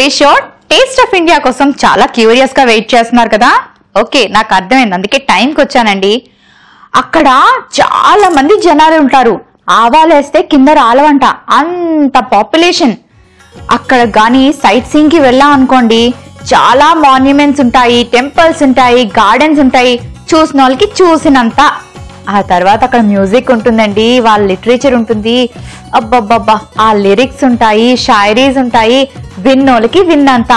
Today show taste of India కోసం చాలా curious గా వెయిట్ చేస్తున్నారు కదా ఓకే నాకు అర్థమైంది అందుకే టైంకి వచ్చానండి అక్కడ చాలా మంది జనాలు ఉంటారు ఆవాలేస్తే కింద రాలవంట అంత పాపులేషన్ అక్కడ గాని సైట్ సీయింగ్ కి వెళ్ళాం అనుకోండి చాలా మాన్యుమెంట్స్ ఉంటాయి టెంపుల్స్ ఉంటాయి గార్డెన్స్ ఉంటాయి చూసిన వాళ్ళకి చూసినంత ఆ తర్వాత అక్కడ మ్యూజిక్ ఉంటుందండి వాళ్ళ లిటరేచర్ ఉంటుంది అబ్బబ్బబ్బా ఆ లిరిక్స్ ఉంటాయి షాయరీస్ ఉంటాయి విన్నోళ్ళకి విన్నంత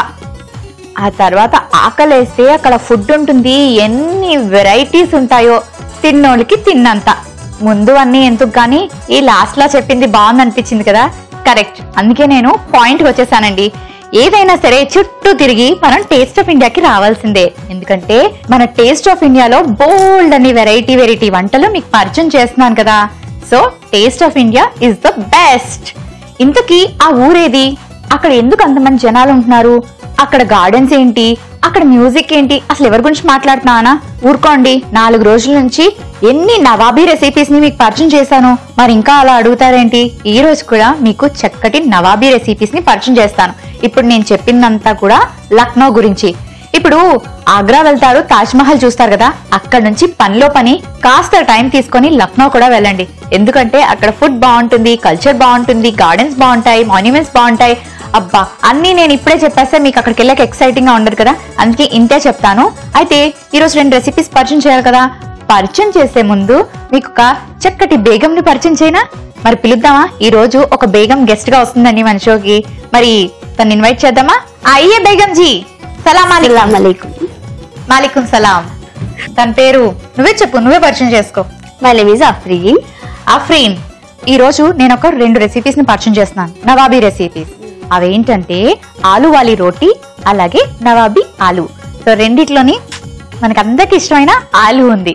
ఆ తర్వాత ఆకలేస్తే అక్కడ ఫుడ్ ఉంటుంది ఎన్ని వెరైటీస్ ఉంటాయో తిన్నోళ్ళకి తిన్నంత ముందు అన్ని ఎందుకు కానీ ఈ లాస్ట్ లా చెప్పింది బాగుంది అనిపించింది కదా కరెక్ట్ అందుకే నేను పాయింట్ వచ్చేసానండి ఏదైనా సరే చుట్టూ తిరిగి మనం టేస్ట్ ఆఫ్ ఇండియాకి రావాల్సిందే ఎందుకంటే మన టేస్ట్ ఆఫ్ ఇండియాలో బోల్డ్ అని వెరైటీ వెరైటీ వంటలు మీకు పరిచయం చేస్తున్నాను కదా so taste of India is the best ఇంతకీ ఆ ఊరేది అక్కడ ఎందుకు అంతమంది జనాలు ఉంటున్నారు అక్కడ గార్డెన్స్ ఏంటి అక్కడ మ్యూజిక్ ఏంటి అసలు ఎవరి గురించి మాట్లాడుతున్నానా ఊరుకోండి నాలుగు రోజుల నుంచి ఎన్ని నవాబీ రెసిపీస్ ని మీకు పరిచయం చేశాను మరి ఇంకా అలా అడుగుతారేంటి ఈ రోజు కూడా మీకు చక్కటి నవాబీ రెసిపీస్ ని పరిచయం చేస్తాను ఇప్పుడు నేను చెప్పిందంతా కూడా లక్నో గురించి ఇప్పుడు ఆగ్రా వెళ్తారు తాజ్ మహల్ చూస్తారు కదా అక్కడ నుంచి పనిలో పని కాస్త టైం తీసుకొని లక్నో కూడా వెళ్ళండి ఎందుకంటే అక్కడ ఫుడ్ బాగుంటుంది కల్చర్ బాగుంటుంది గార్డెన్స్ బాగుంటాయి మాన్యుమెంట్స్ బాగుంటాయి అబ్బా అన్ని నేను ఇప్పుడే చెప్పేస్తే మీకు అక్కడికి వెళ్ళాక ఎక్సైటింగ్ గా ఉండదు కదా అందుకే ఇంతే చెప్తాను అయితే ఈ రోజు రెండు రెసిపీస్ పరిచయం చేయాలి కదా పరిచయం చేసే ముందు మీకు ఒక చక్కటి బేగంని పరిచయం చేయనా మరి పిలుద్దామా ఈ రోజు ఒక బేగం గెస్ట్ గా వస్తుందండి మన షోకి మరి తను ఇన్వైట్ చేద్దామా అయ్యే బేగం జీ సలాం అస్సలాం అలైకుం మాలికుం సలాం తన పేరు నువ్వే చెప్పు నువ్వే పరిచయం చేసుకో my name is Afreen Afreen ఈ రోజు నేను ఒక రెండు రెసిపీస్ ని పరిచయం చేస్తున్నాను నవాబీ రెసిపీస్ అవేంటంటే ఆలు వాలీ రోటీ అలాగే నవాబీ ఆలు సో రెండిట్లోని మనకి అందరికి ఇష్టమైన ఆలు ఉంది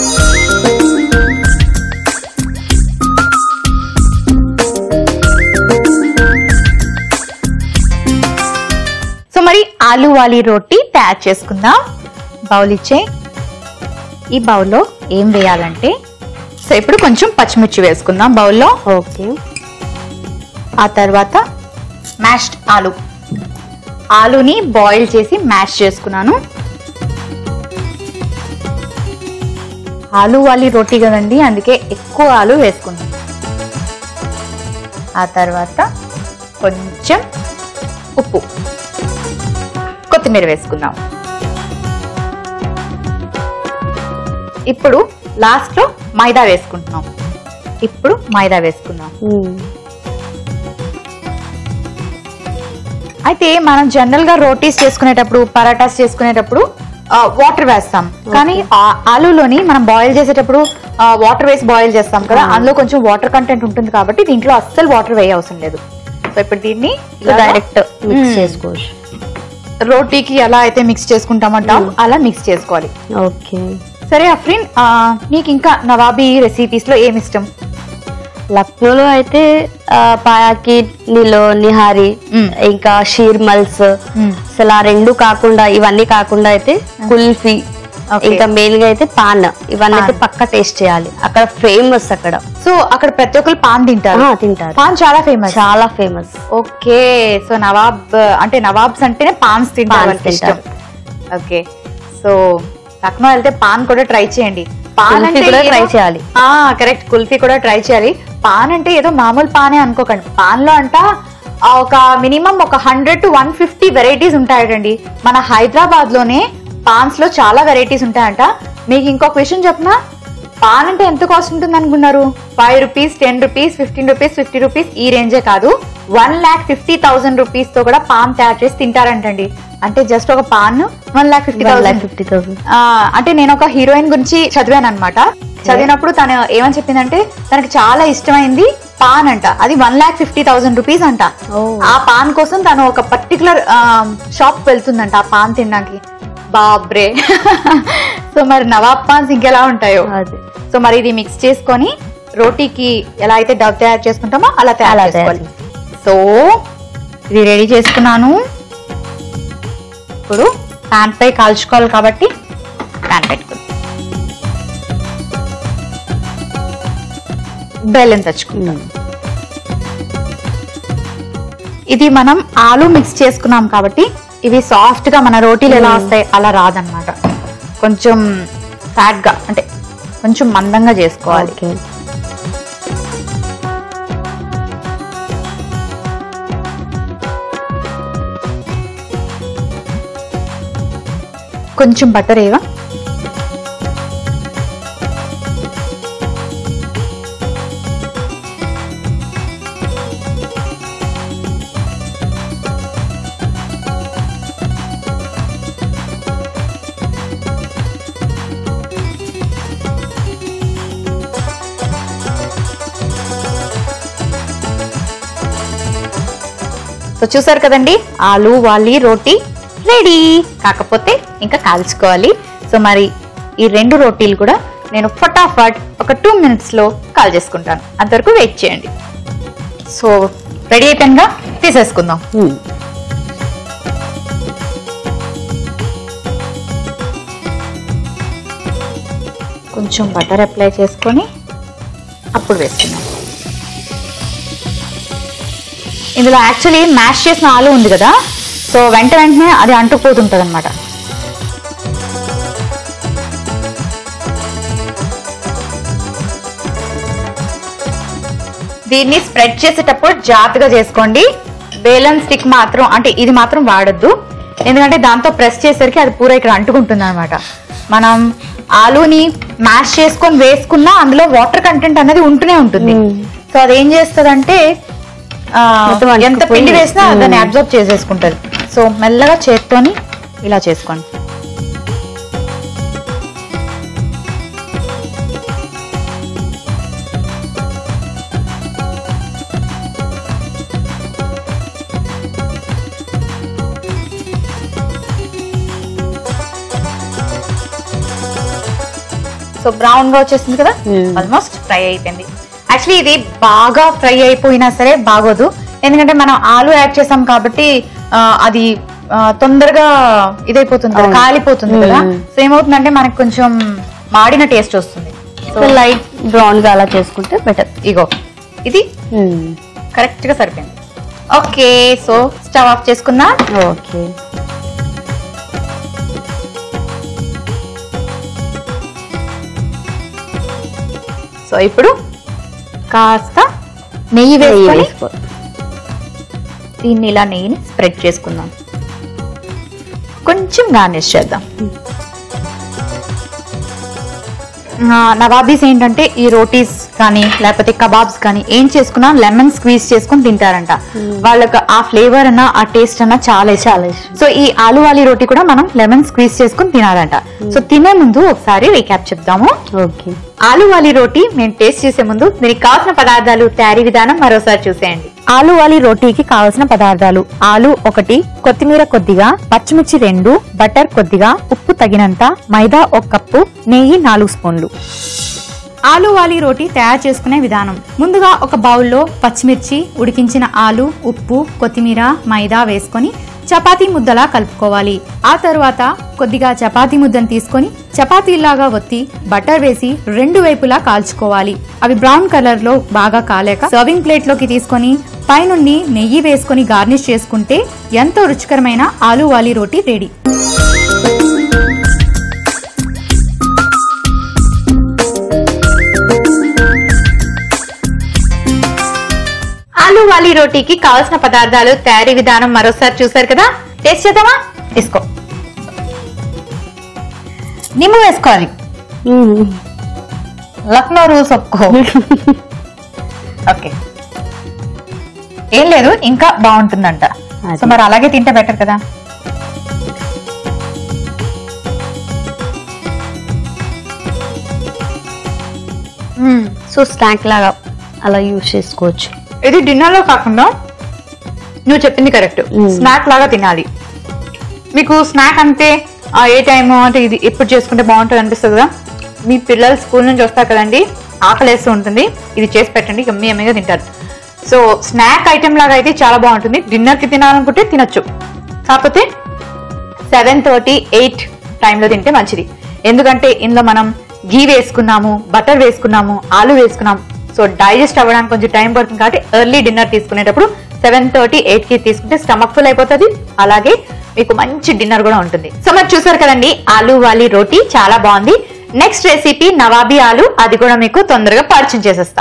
సో మరి ఆలు వాలీ రోటీ తయారు చేసుకుందాం బౌల్ ఇచ్చే ఈ బౌల్లో ఏం వేయాలంటే సో ఇప్పుడు కొంచెం పచ్చిమిర్చి వేసుకుందాం బౌల్లో ఓకే ఆ తర్వాత మ్యాష్డ్ ఆలు ఆలుని బాయిల్ చేసి మ్యాష్ చేసుకున్నాను ఆలు వాలి రోటీ కదండి అందుకే ఎక్కువ ఆలు వేసుకున్నాను ఆ తర్వాత కొంచెం ఉప్పు కొత్తిమీర వేసుకుందాం ఇప్పుడు లాస్ట్ లో మైదా వేసుకుంటున్నాం ఇప్పుడు మైదా వేసుకుందాం అయితే మనం జనరల్ గా రోటీస్ చేసుకునేటప్పుడు పరాటాస్ చేసుకునేటప్పుడు వాటర్ వేస్తాం కానీ ఆ- ఆలూలోని మనం బాయిల్ చేసేటప్పుడు వాటర్ వేసి బాయిల్ చేస్తాం కదా అందులో కొంచెం వాటర్ కంటెంట్ ఉంటుంది కాబట్టి దీంట్లో అస్సలు వాటర్ వేయ అవసరం లేదు సో ఇప్పుడు దీన్ని డైరెక్ట్ మిక్స్ చేసుకోవచ్చు రోటీకి ఎలా అయితే మిక్స్ చేసుకుంటామంటాం అలా మిక్స్ చేసుకోవాలి ఓకే సరే అఫ్రీన్ ఆ, నీకు ఇంకా నవాబీ రెసిపీస్ లో ఏమి ఇష్టం లక్నోలో అయితే ఆ, పాయాకి నిలో నిహారి మ్మ్. ఇంకా షీర్మల్స్ మ్మ్. అసలు ఆ రెండు కాకుండా ఇవన్నీ కాకుండా అయితే కుల్ఫీ Okay. ఇంకా మెయిన్ గా అయితే పాన్ ఇవన్నీ అయితే పాన్. పక్క టేస్ట్ చేయాలి అక్కడ ఫేమస్ అక్కడ సో అక్కడ ప్రతి ఒక్కరు పాన్ తింటారు ఆ, తింటారు పాన్ చాలా ఫేమస్ చాలా ఫేమస్ ఓకే సో నవాబ్ అంటే నవాబ్స్ అంటేనే పాన్స్ తింటారు పాన్స్ వాళ్ళకి ఇష్టం తింటారు. ఓకే సో లక్నో వెళ్తే పాన్ కూడా ట్రై చేయండి పాన్ కుల్ఫీ అంటే కూడా ఏదో- try చేయాలి. ఆ కరెక్ట్ కుల్ఫీ కూడా ట్రై చేయాలి పాన్ అంటే ఏదో మామూలు పానే అనుకోకండి పాన్ లో అంట ఆ, ఒక మినిమం ఒక hundred to one fifty varieties ఉంటాయటండి మన హైదరాబాద్ లోనే పాన్స్ లో చాలా వెరైటీస్ ఉంటాయంట మీకు ఇంకొక విషయం చెప్పనా పాన్ అంటే ఎంత కాస్ట్ ఉంటుంది అనుకున్నారు five rupees ten rupees fifteen rupees fifty rupees ఈ రేంజే కాదు one lakh fifty thousand rupees తో కూడా పాన్ తయారు చేసి తింటారంటండి అంటే జస్ట్ ఒక paan one lakh fifty thousand fifty thousand ఆ, అంటే నేను ఒక హీరోయిన్ గురించి చదివాను అనమాట చదివినప్పుడు తను ఏమని చెప్పిందంటే తనకి చాలా ఇష్టమైంది పాన్ అంట అది one lakh fifty thousand rupees అంట Oh. ఆ పాన్ కోసం తను ఒక పర్టికులర్ షాప్ వెళ్తుందంట ఆ పాన్ తినడానికి బాబ్రే సో మరి నవాబ్ పాన్స్ ఇంకెలా ఉంటాయో అదే సో మరి ఇది మిక్స్ చేసుకొని రోటీకి ఎలా అయితే డవ్ తయారు చేసుకుంటామో అలా తయారు అలా చేసుకోవాలి తయారు సో ఇది రెడీ చేసుకున్నాను ఇప్పుడు ప్యాన్ పై కాల్చుకోవాలి కాబట్టి ప్యాన్ పెట్టుకుందాం బెల్లం తెచ్చుకుందాం ఇది మనం ఆలు మిక్స్ చేసుకున్నాం కాబట్టి ఇవి సాఫ్ట్ గా మన రోటీలు ఎలా వస్తాయి అలా రాదన్నమాట కొంచెం ఫ్యాట్ గా అంటే కొంచెం మందంగా చేసుకోవాలి ఓకే కొంచెం బటర్ ఏవా సో చూసారు కదండి ఆలు వాలి రోటీ రెడీ కాకపోతే ఇంకా కాల్చుకోవాలి సో మరి ఈ రెండు రోటీలు కూడా నేను ఫటాఫట్ ఒక టూ మినిట్స్లో కాల్ చేసుకుంటాను అంతవరకు వెయిట్ చేయండి సో రెడీ అయిపోయిందిగా తీసేసుకుందాం మ్మ్. కొంచెం బటర్ అప్లై చేసుకొని అప్పుడు వేస్తున్నాం ఇందులో యాక్చువల్లీ మ్యాష్ చేసిన ఆలు ఉంది కదా సో వెంట వెంటనే అది అంటుకుపోతుంటుంది అనమాట దీన్ని స్ప్రెడ్ చేసేటప్పుడు జాగ్రత్తగా చేసుకోండి బేలన్ స్టిక్ మాత్రం అంటే ఇది మాత్రం వాడొద్దు ఎందుకంటే దాంతో ప్రెస్ చేసరికి అది పూర ఇక్కడ అంటుకుంటుంది అనమాట మనం ఆలూని మ్యాష్ చేసుకొని వేసుకున్నా అందులో వాటర్ కంటెంట్ అనేది ఉంటూనే ఉంటుంది మ్మ్. సో అది ఏం చేస్తుంది మొత్తం ఎంత అంటుకుపోయి, పిండి వేసినా మ్మ్. దాన్ని అబ్జర్వ్ చేసేసుకుంటది సో మెల్లగా చేత్తోని ఇలా చేసుకోండి సో బ్రౌన్ గా వచ్చేసింది కదా Hmm. ఆల్మోస్ట్ ఫ్రై అయిపోయింది యాక్చువల్లీ ఇది బాగా ఫ్రై అయిపోయినా సరే బాగోదు ఎందుకంటే మనం ఆలు యాడ్ చేసాం కాబట్టి ఆ, అది ఆ, తొందరగా ఇదైపోతుంది కదా అవును. కాలిపోతుంది కదా Hmm. సో ఏమవుతుందంటే మనకు కొంచెం మాడిన టేస్ట్ వస్తుంది సో సో లైట్ బ్రౌన్ గా అలా చేసుకుంటే బెటర్ ఇగో ఇది కరెక్ట్ గా సరిపోయింది ఓకే సో స్టవ్ ఆఫ్ చేసుకుందాం ఓకే సో ఇప్పుడు కాస్త నెయ్యి నెయ్యి వేసుకొని వేసుకో దీన్ని ఇలా నెయ్యిని స్ప్రెడ్ చేసుకుందాం కొంచెం గార్నిష్ చేద్దాం ఆ, నవాబీస్ ఏంటంటే ఈ రోటీస్ కానీ లేకపోతే కబాబ్స్ కానీ ఏం చేసుకున్నా లెమన్ స్క్వీజ్ చేసుకొని తింటారంట వాళ్ళకి ఆ ఫ్లేవర్ అన్న ఆ టేస్ట్ అన్న చాలా ఇష్టం చాలా ఇష్టం. సో ఈ ఆలు వాలి రోటీ కూడా మనం లెమన్ స్క్వీజ్ చేసుకొని తినాలంట సో తినే ముందు ఒకసారి రీక్యాప్ చెప్దాము ఓకే ఆలు వాలి రోటీ మేము టేస్ట్ చేసే ముందు దీనికి కావాల్సిన పదార్థాలు తయారీ విధానం మరోసారి చూసేయండి ఆలు వాలి రోటీకి కావలసిన పదార్థాలు ఆలు ఒకటి కొత్తిమీర కొద్దిగా పచ్చిమిర్చి రెండు బటర్ కొద్దిగా ఉప్పు తగినంత మైదా ఒక కప్పు నెయ్యి నాలుగు స్పూన్లు ఆలు వాలి రోటీ తయారు చేసుకునే విధానం ముందుగా ఒక బౌల్లో పచ్చిమిర్చి ఉడికించిన ఆలు ఉప్పు కొత్తిమీర మైదా వేసుకొని చపాతీ ముద్దలా కలుపుకోవాలి ఆ తరువాత కొద్దిగా చపాతీ ముద్దను తీసుకొని చపాతీలాగా ఒత్తి బటర్ వేసి రెండు వైపులా కాల్చుకోవాలి అవి బ్రౌన్ కలర్ లో బాగా కాలేక సర్వింగ్ ప్లేట్ లోకి తీసుకొని పైనుండి నెయ్యి వేసుకొని గార్నిష్ చేసుకుంటే ఎంతో రుచికరమైన ఆలు వాలి రోటీ రెడీ ఆలు వాలి రోటీకి కావాల్సిన పదార్థాలు తయారీ విధానం మరోసారి చూసారు కదా టేస్ట్ చేద్దామా తీసుకో నిమ్మ వేసుకోవాలి లక్నో రూల్స్ ఒప్పుకో ఓకే ఏం లేదు ఇంకా బాగుంటుందంట అది. సో మరి అలాగే తింటే బెటర్ కదా సో స్నాక్ లాగా అలా యూజ్ చేసుకోవచ్చు ఇది డిన్నర్ లో కాకుండా నువ్వు చెప్పింది కరెక్ట్ Mm. స్నాక్ లాగా తినాలి మీకు స్నాక్ అంటే ఆ ఏ టైం అంటే ఇది ఎప్పుడు చేసుకుంటే బాగుంటుంది అనిపిస్తుంది కదా మీ పిల్లలు స్కూల్ నుంచి వస్తారు కదండి ఆకలి వేస్తూ ఉంటుంది ఇది చేసి పెట్టండి ఎమ్మి ఎమ్మిగా తింటారు సో స్నాక్ ఐటెం లాగా అయితే చాలా బాగుంటుంది డిన్నర్ కి తినాలనుకుంటే తినొచ్చు కాకపోతే సెవెన్ థర్టీ ఎయిట్ టైంలో తింటే మంచిది ఎందుకంటే ఇందులో మనం గీ వేసుకున్నాము బటర్ వేసుకున్నాము ఆలు వేసుకున్నాము సో డైజెస్ట్ అవ్వడానికి కొంచెం టైం పడుతుంది కాబట్టి ఎర్లీ డిన్నర్ తీసుకునేటప్పుడు సెవెన్ థర్టీ ఎయిట్ కి తీసుకుంటే స్టమక్ ఫుల్ అయిపోతుంది అలాగే మీకు మంచి డిన్నర్ కూడా ఉంటుంది సో మరి చూసారు కదండి ఆలు వాలీ రోటీ చాలా బాగుంది నెక్స్ట్ రెసిపీ నవాబీ ఆలు అది కూడా మీకు తొందరగా పరిచయం చేసేస్తా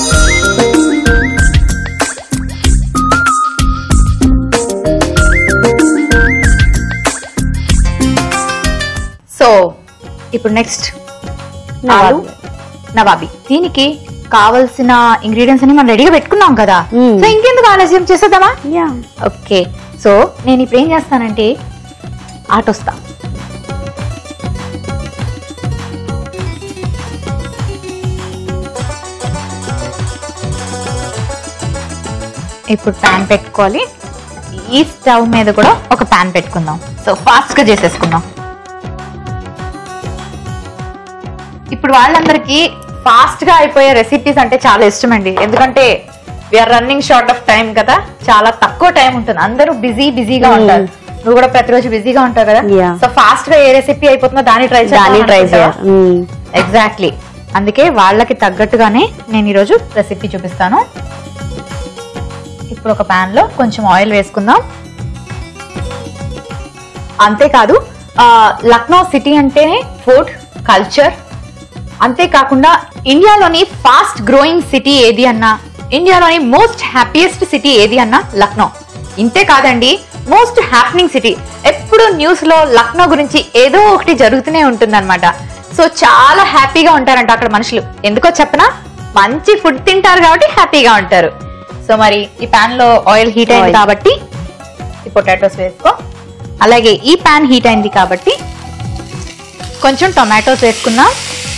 సో ఇప్పుడు నెక్స్ట్ ఆలు నవాబీ దీనికి కావలసిన ఇంగ్రీడియంట్స్ అన్ని మనం రెడీగా పెట్టుకున్నాం కదా మ్మ్. సో ఇంకెందుకు ఆలస్యం చేసేద్దామా యా ఓకే సో నేను ఇప్పుడు ఏం చేస్తానంటే ఆటొస్తా ఇప్పుడు ప్యాన్ పెట్టుకోవాలి ఈ స్టవ్ మీద కూడా ఒక ప్యాన్ పెట్టుకుందాం సో ఫాస్ట్ గా చేసేసుకుందాం ఇప్పుడు వాళ్ళందరికీ ఫాస్ట్ గా అయిపోయే రెసిపీస్ అంటే చాలా ఇష్టం అండి ఎందుకంటే we're running short of time కదా చాలా తక్కువ టైం ఉంటుంది అందరూ బిజీ బిజీగా Hmm. ఉంటారు నువ్వు కూడా ప్రతిరోజు బిజీగా ఉంటావు కదా Yeah. సో ఫాస్ట్ గా ఏ రెసిపీ అయిపోతుందో దాన్ని ట్రై దాన్ని ట్రై చేయాలి ఎగ్జాక్ట్లీ అందుకే వాళ్ళకి తగ్గట్టుగానే నేను ఈరోజు రెసిపీ చూపిస్తాను ఇప్పుడు ఒక పాన్ లో కొంచెం ఆయిల్ వేసుకుందాం అంతేకాదు ఆ, లక్నో సిటీ అంటేనే ఫుడ్ కల్చర్ అంతేకాకుండా ఇండియాలోని ఫాస్ట్ గ్రోయింగ్ సిటీ ఏది అన్నా ఇండియాలోని మోస్ట్ హ్యాపీయెస్ట్ సిటీ ఏది అన్నా లక్నో ఇంతే కాదండి మోస్ట్ హ్యాపెనింగ్ సిటీ ఎప్పుడు న్యూస్ లో లక్నో గురించి ఏదో ఒకటి జరుగుతూనే ఉంటుందన్నమాట సో చాలా హ్యాపీగా ఉంటారంట అక్కడ మనుషులు ఎందుకో చెప్పనా మంచి ఫుడ్ తింటారు కాబట్టి హ్యాపీగా ఉంటారు సో మరి ఈ పాన్ లో ఆయిల్ హీట్ అయింది Oil. కాబట్టి ఈ పొటాటోస్ వేసుకో అలాగే ఈ పాన్ హీట్ అయింది కాబట్టి కొంచెం టొమాటోస్ వేసుకుందాం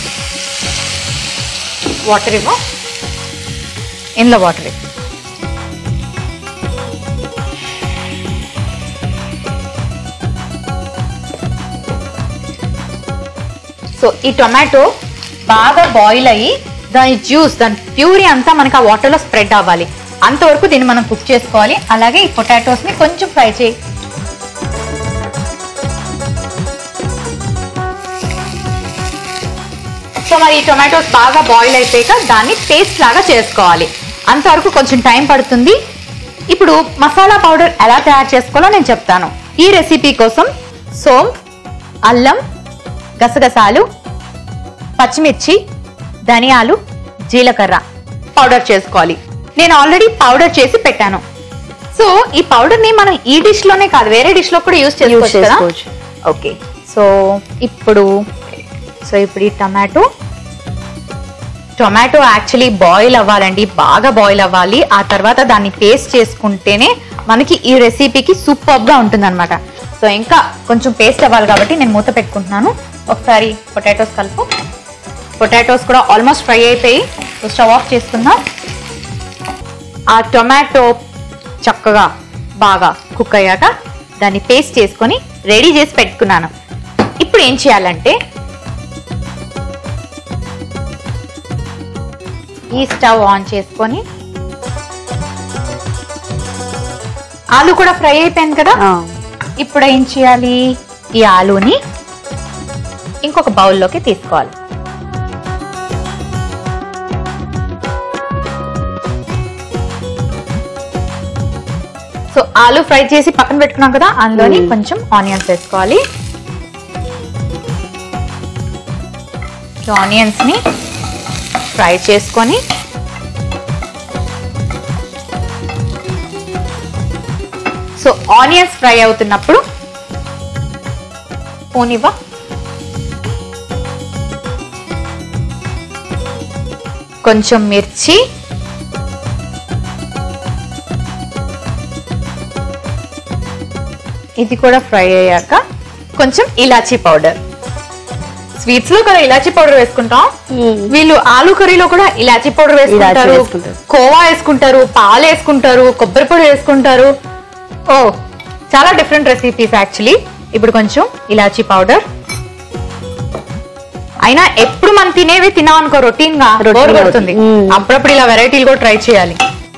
వాటర్ ఇవ్వు ఇందులో వాటర్ ఇవ్వు సో ఈ టొమాటో బాగా బాయిల్ అయ్యి దాని జ్యూస్ దాని ప్యూరీ అంతా మనకి ఆ వాటర్లో స్ప్రెడ్ అవ్వాలి అంతవరకు దీన్ని మనం కుక్ చేసుకోవాలి అలాగే ఈ పొటాటోస్ ని కొంచెం ఫ్రై చేయి సో మరి ఈ టొమాటోస్ బాగా బాయిల్ అయిపోయాక దాన్ని పేస్ట్ లాగా చేసుకోవాలి అంతవరకు కొంచెం టైం పడుతుంది ఇప్పుడు మసాలా పౌడర్ ఎలా తయారు చేసుకోవాలో నేను చెప్తాను ఈ రెసిపీ కోసం సోంఫ్ అల్లం గసగసాలు పచ్చిమిర్చి ధనియాలు జీలకర్ర పౌడర్ చేసుకోవాలి నేను ఆల్రెడీ పౌడర్ చేసి పెట్టాను సో ఈ పౌడర్ ని మనం ఈ డిష్ లోనే కాదు వేరే డిష్ లో కూడా యూస్ చేసుకోవచ్చు కదా చేసుకోవచ్చు. ఓకే సో ఇప్పుడు సో ఇప్పుడు ఈ టమాటో టొమాటో యాక్చువల్లీ బాయిల్ అవ్వాలండి బాగా బాయిల్ అవ్వాలి ఆ తర్వాత దాన్ని పేస్ట్ చేసుకుంటేనే మనకి ఈ రెసిపీకి సూపర్ గా ఉంటుంది అనమాట సో ఇంకా కొంచెం పేస్ట్ అవ్వాలి కాబట్టి నేను మూత పెట్టుకుంటున్నాను ఒకసారి పొటాటోస్ కలుపు పొటాటోస్ కూడా ఆల్మోస్ట్ ఫ్రై అయిపోయి సో స్టవ్ ఆఫ్ చేసుకుందాం ఆ టొమాటో చక్కగా బాగా కుక్ అయ్యాక దాన్ని పేస్ట్ చేసుకొని రెడీ చేసి పెట్టుకున్నాను ఇప్పుడు ఏం చేయాలంటే ఈ స్టవ్ ఆన్ చేసుకొని ఆలు కూడా ఫ్రై అయిపోయింది కదా ఇప్పుడు ఏం చేయాలి ఈ ఆలుని ఇంకొక బౌల్లోకి తీసుకోవాలి సో ఆలు ఫ్రై చేసి పక్కన పెట్టుకున్నాం కదా అందులోని మ్మ్. కొంచెం ఆనియన్స్ వేసుకోవాలి ఆనియన్స్ ని ఫ్రై చేసుకొని సో ఆనియన్స్ ఫ్రై అవుతున్నప్పుడు పోనివ్వ కొంచెం మిర్చి ఇది కూడా ఫ్రై అయ్యాక కొంచెం ఇలాచీ పౌడర్ స్వీట్స్ లో కూడా ఇలాచీ పౌడర్ వేసుకుంటాం వీళ్ళు ఆలు కర్రీలో కూడా ఇలాచీ పౌడర్ వేసుకుంటారు వేసుకుంటారు. కోవా వేసుకుంటారు పాలు వేసుకుంటారు కొబ్బరి పొడి వేసుకుంటారు ఓ చాలా డిఫరెంట్ రెసిపీస్ యాక్చువల్లీ ఇప్పుడు కొంచెం ఇలాచీ పౌడర్ అయినా ఎప్పుడు మనం తినేవి తినాం అనుకో రొటీన్ గా Routine బోర్ గా కొడుతుంది మ్మ్. అప్పుడప్పుడు ఇలా వెరైటీలు కూడా ట్రై చేయాలి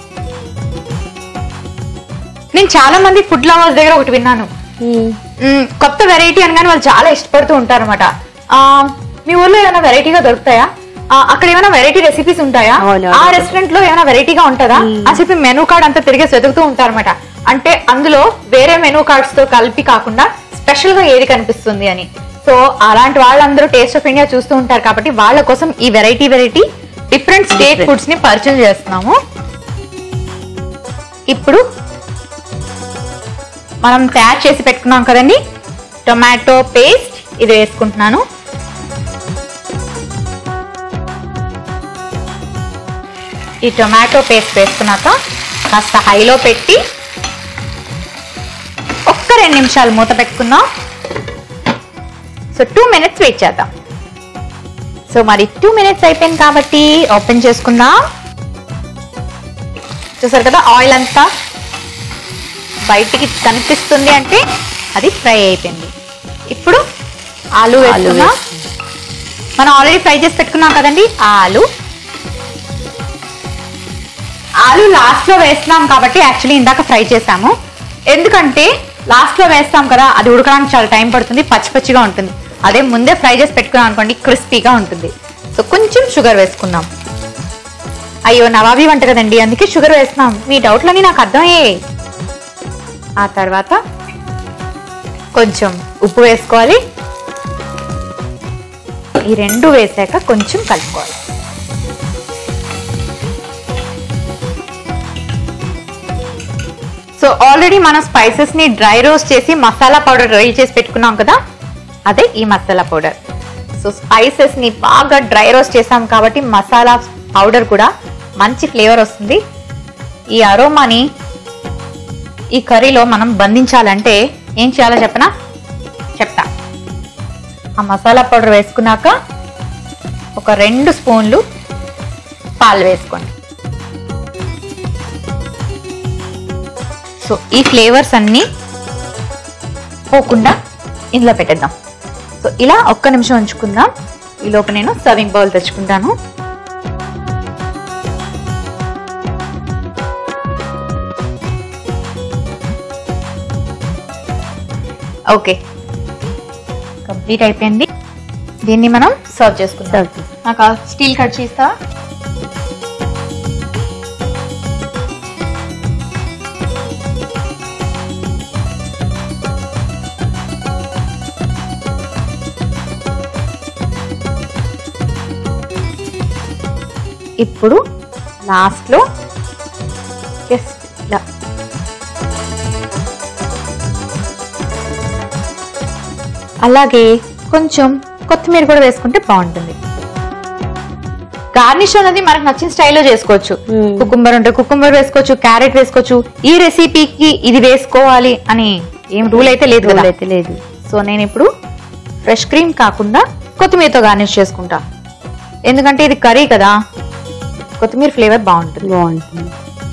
నేను చాలా మంది ఫుడ్ లవర్స్ దగ్గర ఒకటి విన్నాను మ్మ్, కొత్త వెరైటీ అనగానే వాళ్ళు చాలా ఇష్టపడుతూ ఉంటారు అనమాట మీ ఊర్లో ఏమైనా వెరైటీగా దొరుకుతాయా ఆ, అక్కడ ఏమైనా వెరైటీ రెసిపీస్ ఉంటాయా అవును, ఆ అవును. రెస్టారెంట్ లో ఏమైనా వెరైటీగా ఉంటుందా అని చెప్పి మెనూ కార్డ్ అంతా తిరిగి వెతుకుతూ ఉంటారన్నమాట అంటే అందులో వేరే మెనూ కార్డ్స్ తో కలిపి కాకుండా స్పెషల్ గా ఏది కనిపిస్తుంది అని సో అలాంటి వాళ్ళందరూ టేస్ట్ ఆఫ్ ఇండియా చూస్తూ ఉంటారు కాబట్టి వాళ్ళ కోసం ఈ variety variety different state Different. Foods ని పరిచయం చేస్తున్నాము ఇప్పుడు మనం తయారు చేసి పెట్టుకున్నాం కదండి టొమాటో పేస్ట్ ఇది వేసుకుంటున్నాను ఈ టొమాటో పేస్ట్ వేసుకున్నాక కాస్త హైలో పెట్టి ఒక్క రెండు నిమిషాలు మూత పెట్టుకుందాం సో టూ మినిట్స్ వెయిట్ చేద్దాం సో మరి టూ మినిట్స్ అయిపోయింది కాబట్టి ఓపెన్ చేసుకుందాం చూసారు కదా ఆయిల్ అంతా బయటికి కనిపిస్తుంది అంటే అది ఫ్రై అయిపోయింది ఇప్పుడు ఆలు ఆలు వేసుకుందాం మనం ఆల్రెడీ ఫ్రై చేసి పెట్టుకున్నాం కదండి ఆ ఆలు ఆలు లాస్ట్ లో వేస్తున్నాం కాబట్టి యాక్చువల్లీ ఇందాక ఫ్రై చేసాము ఎందుకంటే లాస్ట్ లో వేస్తాం కదా అది ఉడకడానికి చాలా టైం పడుతుంది పచ్చి పచ్చిగా ఉంటుంది అదే ముందే ఫ్రై చేసి పెట్టుకున్నాం అనుకోండి క్రిస్పీగా ఉంటుంది సో కొంచెం షుగర్ వేసుకుందాం అయ్యో నవాబీ వంట కదండి అందుకే షుగర్ వేస్తున్నాం మీ డౌట్లన్నీ నాకు అర్థమయ్యాయి ఆ తర్వాత కొంచెం ఉప్పు వేసుకోవాలి ఈ రెండు వేసాక కొంచెం కలుపుకోవాలి సో ఆల్రెడీ మనం స్పైసెస్ ని డ్రై రోస్ట్ చేసి మసాలా పౌడర్ రెడీ చేసి పెట్టుకున్నాం కదా అదే ఈ మసాలా పౌడర్ సో స్పైసెస్ ని బాగా డ్రై రోస్ట్ చేసాం కాబట్టి మసాలా పౌడర్ కూడా మంచి ఫ్లేవర్ వస్తుంది ఈ అరోమాని ఈ కర్రీలో మనం బంధించాలంటే ఏం చేయాలో చెప్పనా చెప్తా ఆ మసాలా పౌడర్ వేసుకున్నాక ఒక రెండు స్పూన్లు పాలు వేసుకోండి సో ఈ ఫ్లేవర్స్ అన్నీ పోకుండా ఇందులో పెట్టేద్దాం సో ఇలా ఒక్క నిమిషం ఉంచుకుందాం ఈ లోపు నేను సర్వింగ్ బౌల్ తెచ్చుకుంటాను ఓకే కంప్లీట్ అయిపోయింది దీన్ని మనం సర్వ్ చేసుకుందాం సర్వ్ చేసి. నాకు స్టీల్ కట్ చేస్తా ఇప్పుడు లాస్ట్ లో జస్ట్ ఇలా అలాగే కొంచెం కొత్తిమీర కూడా వేసుకుంటే బాగుంటుంది గార్నిష్ అనేది మనకు నచ్చిన స్టైల్లో చేసుకోవచ్చు Hmm. కుకుంబర్ ఉంటే కుకుంబర్ వేసుకోవచ్చు క్యారెట్ వేసుకోవచ్చు ఈ రెసిపీకి ఇది వేసుకోవాలి అని ఏం రూల్ అయితే లేదు కదా అయితే లేదు సో నేను ఇప్పుడు ఫ్రెష్ క్రీమ్ కాకుండా కొత్తిమీరతో గార్నిష్ చేసుకుంటా ఎందుకంటే ఇది కర్రీ కదా కొత్తిమీర ఫ్లేవర్ బాగుంటుంది బాగుంటుంది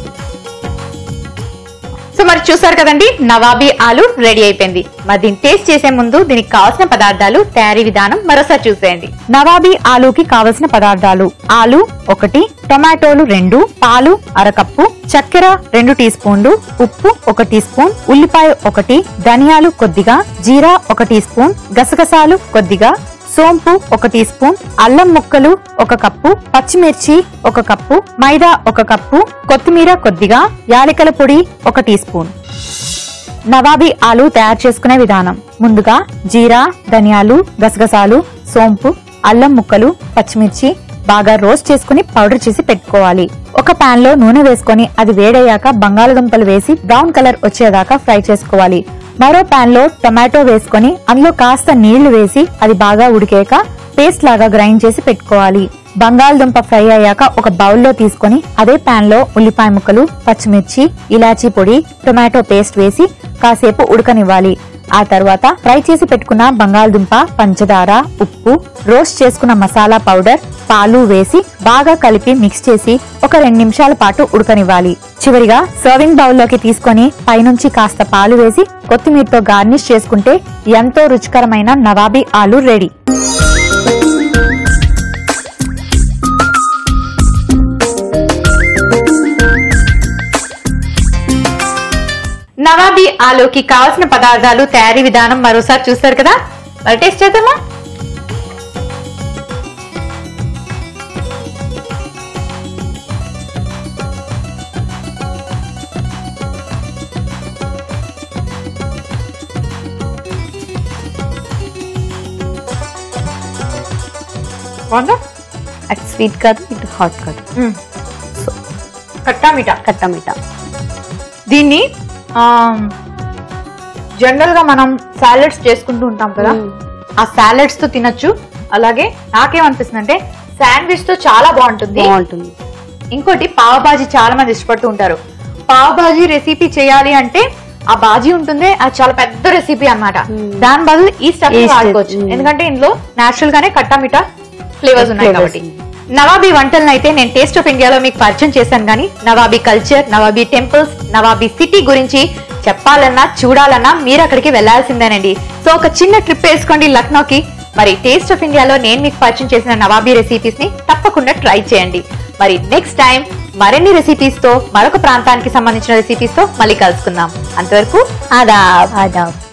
సో మరి చూసారు కదండి నవాబీ ఆలు రెడీ అయిపోయింది మరి దీన్ని టేస్ట్ చేసే ముందు దీనికి కావాల్సిన పదార్థాలు తయారీ విధానం మరోసారి చూసేయండి నవాబీ ఆలూకి కావలసిన పదార్థాలు ఆలు ఒకటి టొమాటోలు రెండు పాలు అరకప్పు చక్కెర రెండు టీ స్పూన్లు ఉప్పు ఒక టీ స్పూన్ ఉల్లిపాయ ఒకటి ధనియాలు కొద్దిగా జీరా ఒక టీ స్పూన్ గసగసాలు కొద్దిగా సోంపు ఒక టీ స్పూన్ అల్లం ముక్కలు ఒక కప్పు పచ్చిమిర్చి ఒక కప్పు మైదా ఒక కప్పు కొత్తిమీర కొద్దిగా యాలకుల పొడి ఒక టీ స్పూన్ నవాబీ ఆలు తయారు చేసుకునే విధానం ముందుగా జీరా ధనియాలు గసగసాలు సోంపు అల్లం ముక్కలు పచ్చిమిర్చి బాగా రోస్ట్ చేసుకుని పౌడర్ చేసి పెట్టుకోవాలి ఒక పాన్ లో నూనె వేసుకొని అది వేడయ్యాక బంగాళదుంపలు వేసి బ్రౌన్ కలర్ వచ్చేదాకా ఫ్రై చేసుకోవాలి మరో పాన్ లో టొమాటో వేసుకొని అందులో కాస్త నీళ్లు వేసి అది బాగా ఉడికాక పేస్ట్ లాగా గ్రైండ్ చేసి పెట్టుకోవాలి బంగాళదుంప ఫ్రై అయ్యాక ఒక బౌల్లో తీసుకొని అదే పాన్ లో ఉల్లిపాయ ముక్కలు పచ్చిమిర్చి ఇలాచీ పొడి టొమాటో పేస్ట్ వేసి కాసేపు ఉడకనివ్వాలి ఆ తర్వాత ఫ్రై చేసి పెట్టుకున్న బంగాళదుంప పంచదార ఉప్పు రోస్ట్ చేసుకున్న మసాలా పౌడర్ పాలు వేసి బాగా కలిపి మిక్స్ చేసి ఒక రెండు నిమిషాల పాటు ఉడకనివ్వాలి చివరిగా సర్వింగ్ బౌల్లోకి తీసుకొని పైనుంచి కాస్త పాలు వేసి కొత్తిమీరతో గార్నిష్ చేసుకుంటే ఎంతో రుచికరమైన నవాబీ ఆలు రెడీ నవాబీ ఆలుకి కావాల్సిన పదార్థాలు తయారీ విధానం మరోసారి చూస్తారు కదా మరి టేస్ట్ చేద్దామా బాగుందా అటు స్వీట్ కాదు ఇటు హాట్ కాదు కట్టా మీఠా కట్టా మీఠా దీన్ని జనరల్ గా మనం సాలెడ్స్ చేసుకుంటూ ఉంటాం కదా మ్మ్. ఆ సాలెడ్స్ తో తినొచ్చు అలాగే నాకేమనిపిస్తుంది అంటే శాండ్విచ్ తో చాలా బాగుంటుంది బాగుంటుంది ఇంకోటి పావ్ బాజీ చాలా మంది ఇష్టపడుతూ ఉంటారు పావ్ బాజీ రెసిపీ చేయాలి అంటే ఆ బాజీ ఉంటుంది అది చాలా పెద్ద రెసిపీ అన్నమాట Hmm. దాని బదులు ఈ స్టఫ్ ఈ stuff, వాడుకోవచ్చు hmm. ఎందుకంటే ఇందులో నేచురల్ గానే కట్టా మిఠా ఫ్లేవర్స్ ఉన్నాయి Flavours కాబట్టి నవాబీ వంటలను అయితే నేను టేస్ట్ ఆఫ్ ఇండియాలో మీకు పరిచయం చేశాను కానీ నవాబీ కల్చర్ నవాబీ టెంపుల్స్ నవాబీ సిటీ గురించి చెప్పాలన్నా చూడాలన్నా మీరు అక్కడికి వెళ్లాల్సిందేనండి సో ఒక చిన్న ట్రిప్ వేసుకోండి లక్నోకి మరి టేస్ట్ ఆఫ్ ఇండియాలో నేను మీకు పరిచయం చేసిన నవాబీ రెసిపీస్ ని తప్పకుండా ట్రై చేయండి మరి నెక్స్ట్ టైం మరిన్ని రెసిపీస్ తో మరొక ప్రాంతానికి సంబంధించిన రెసిపీస్ తో మళ్ళీ కలుసుకుందాం అంతవరకు ఆదాబ్ ఆదాబ్